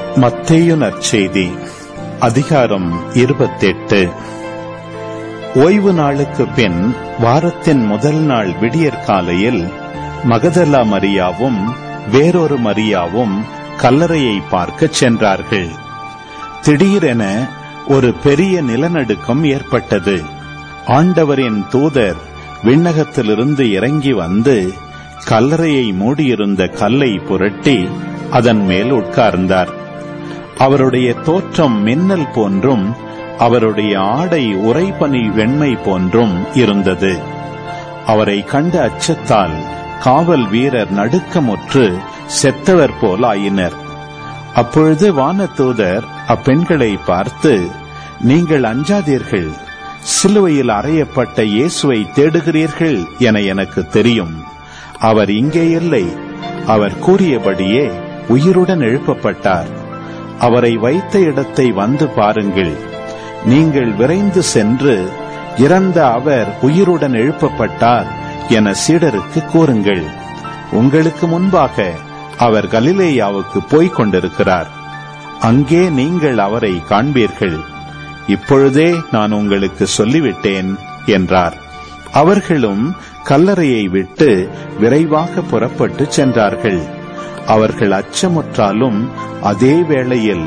மத்தேயு நற்செய்தி அதிகாரம் இருபத்தெட்டு ஓய்வு நாளுக்கு பின் வாரத்தின் முதல் நாள் விடியற் காலையில் மகதலா மரியாவும் வேறொரு மரியாவும் கல்லறையை பார்க்கச் சென்றார்கள் திடீரென ஒரு பெரிய நிலநடுக்கம் ஏற்பட்டது ஆண்டவரின் தூதர் விண்ணகத்திலிருந்து இறங்கி வந்து கல்லறையை மூடியிருந்த கல்லை புரட்டி அதன் மேல் உட்கார்ந்தார் அவருடைய தோற்றம் மின்னல் போன்றும் அவருடைய ஆடை உறைபனி வெண்மை போன்றும் இருந்தது அவரை கண்ட அச்சத்தால் காவல் வீரர் நடுக்கமுற்று செத்தவர் போல் ஆயினர் அப்பொழுது வானதூதர் அப்பெண்களை பார்த்து நீங்கள் அஞ்சாதீர்கள் சிலுவையில் அறையப்பட்ட இயேசுவை தேடுகிறீர்கள் என எனக்கு தெரியும் அவர் இங்கே இல்லை அவர் கூறியபடியே உயிருடன் எழுப்பப்பட்டார் அவரை வைத்த இடத்தை வந்து பாருங்கள் நீங்கள் விரைந்து சென்று இறந்த அவர் உயிருடன் எழுப்பப்பட்டார் என சீடருக்கு கூறுங்கள் உங்களுக்கு முன்பாக அவர் கலிலேயாவுக்கு போய்க் கொண்டிருக்கிறார் அங்கே நீங்கள் அவரை காண்பீர்கள் இப்பொழுதே நான் உங்களுக்கு சொல்லிவிட்டேன் என்றார் அவர்களும் கல்லறையை விட்டு விரைவாக புறப்பட்டு சென்றார்கள் அவர்கள் அச்சமுற்றாலும் அதே வேளையில்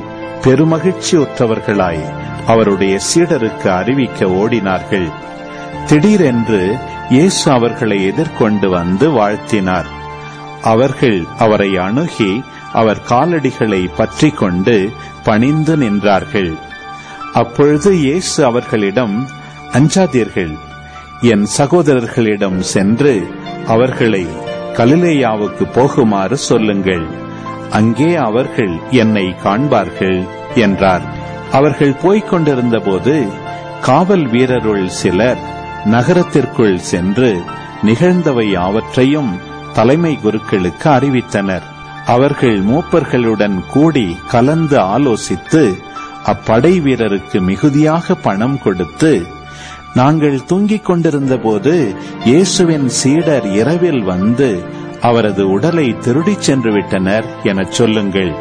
பெருமகிழ்ச்சியுற்றவர்களாய் அவருடைய சீடருக்கு அறிவிக்க ஓடினார்கள் திடீரென்று இயேசு அவர்களை எதிர்கொண்டு வந்து வாழ்த்தினார் அவர்கள் அவரை அணுகி அவர் காலடிகளை பற்றி கொண்டு பணிந்து நின்றார்கள் அப்பொழுது இயேசு அவர்களிடம் அஞ்சாதீர்கள் என் சகோதரர்களிடம் சென்று அவர்களை கலிலேயாவுக்கு போகுமாறு சொல்லுங்கள் அங்கே அவர்கள் என்னை காண்பார்கள் என்றார் அவர்கள் போய்க் கொண்டிருந்தபோது காவல் வீரருள் சிலர் நகரத்திற்குள் சென்று நிகழ்ந்தவை யாவற்றையும் தலைமை குருக்களுக்கு அறிவித்தனர் அவர்கள் மூப்பர்களுடன் கூடி கலந்து ஆலோசித்து அப்படை வீரருக்கு மிகுதியாக பணம் கொடுத்து நாங்கள் தூங்கிக் கொண்டிருந்த போது இயேசுவின் சீடர் இரவில் வந்து அவரது உடலை திருடிச் சென்று விட்டனர் எனச் சொல்லுங்கள்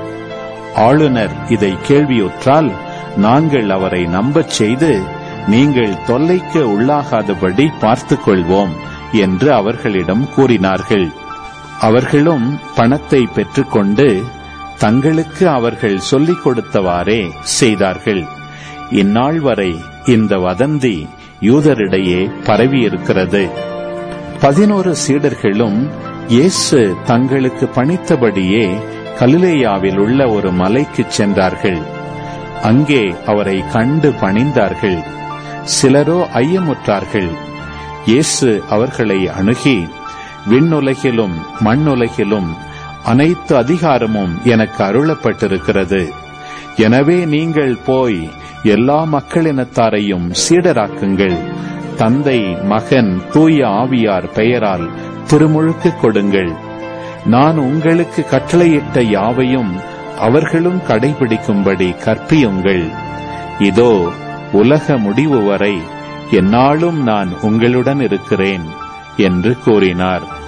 ஆளுநர் இதை கேள்வியுற்றால் நாங்கள் அவரை நம்பச் செய்து நீங்கள் தொல்லைக்கு உள்ளாகாதபடி பார்த்துக் கொள்வோம் என்று அவர்களிடம் கூறினார்கள் அவர்களும் பணத்தை பெற்றுக்கொண்டு தங்களுக்கு அவர்கள் சொல்லிக் கொடுத்தவாறே செய்தார்கள் இந்நாள் வரை இந்த வதந்தி யூதரிடையே பரவியிருக்கிறது பதினோரு சீடர்களும் இயேசு தங்களுக்கு பணித்தபடியே கலிலேயாவில் உள்ள ஒரு மலைக்குச் சென்றார்கள் அங்கே அவரை கண்டு பணிந்தார்கள் சிலரோ ஐயமுற்றார்கள் இயேசு அவர்களை அணுகி விண்ணுலகிலும் மண்ணுலகிலும் அனைத்து அதிகாரமும் எனக்கு அருளப்பட்டிருக்கிறது எனவே நீங்கள் போய் எல்லா மக்களினத்தாரையும் சீடராக்குங்கள் தந்தை மகன் தூய ஆவியார் பெயரால் திருமுழுக்கு கொடுங்கள் நான் உங்களுக்கு கட்டளையிட்ட யாவையும் அவர்களும் கடைபிடிக்கும்படி கற்பியுங்கள் இதோ உலக முடிவு வரை என்னாலும் நான் உங்களுடன் இருக்கிறேன் என்று கூறினார்